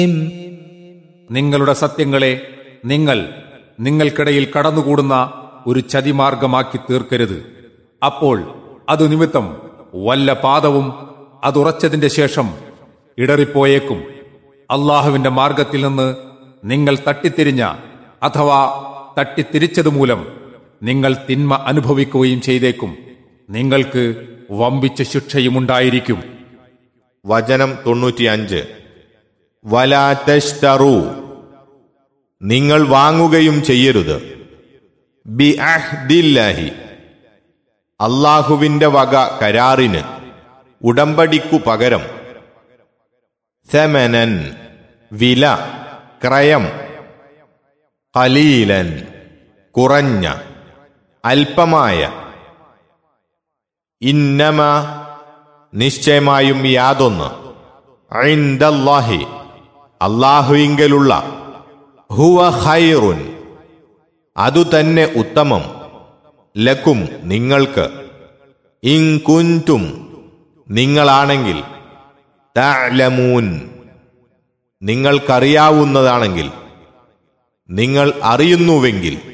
നിങ്ങളുടെ സത്യങ്ങളെ നിങ്ങൾ നിങ്ങൾക്കിടയിൽ കടന്നുകൂടുന്ന ഒരു ചതിമാർഗമാക്കി തീർക്കരുത് അപ്പോൾ അതു നിമിത്തം വല്ല പാദവും അതുറച്ചതിന്റെ ശേഷം ഇടറിപ്പോയേക്കും അള്ളാഹുവിന്റെ മാർഗത്തിൽ നിന്ന് നിങ്ങൾ തട്ടിത്തിരിഞ്ഞ അഥവാ തട്ടിത്തിരിച്ചതുമൂലം നിങ്ങൾ തിന്മ അനുഭവിക്കുകയും ചെയ്തേക്കും നിങ്ങൾക്ക് വമ്പിച്ച ശിക്ഷയുമുണ്ടായിരിക്കും വചനം തൊണ്ണൂറ്റിയഞ്ച് വലാതഷ്തറു നിങ്ങൾ വാങ്ങുകയും ചെയ്യരുത് ബി അഹ്ദില്ലാഹി അള്ളാഹുവിന്റെ വക കരാറിന് ഉടമ്പടിക്കു പകരം സെമനൻ വില ക്രയം കലീലൻ കുറഞ്ഞ അല്പമായ ഇന്നമ നിശ്ചയമായും യാതൊന്ന് ഐന്ദല്ലാഹി അള്ളാഹുവിങ്കലുള്ള ഹുവ ഖൈറുൻ അതുതന്നെ ഉത്തമം ലക്കും നിങ്ങൾക്ക് ഇൻകുൻറ്റും നിങ്ങളാണെങ്കിൽ തഅലമൂൻ നിങ്ങൾക്കറിയാവുന്നതാണെങ്കിൽ നിങ്ങൾ അറിയുന്നുവെങ്കിൽ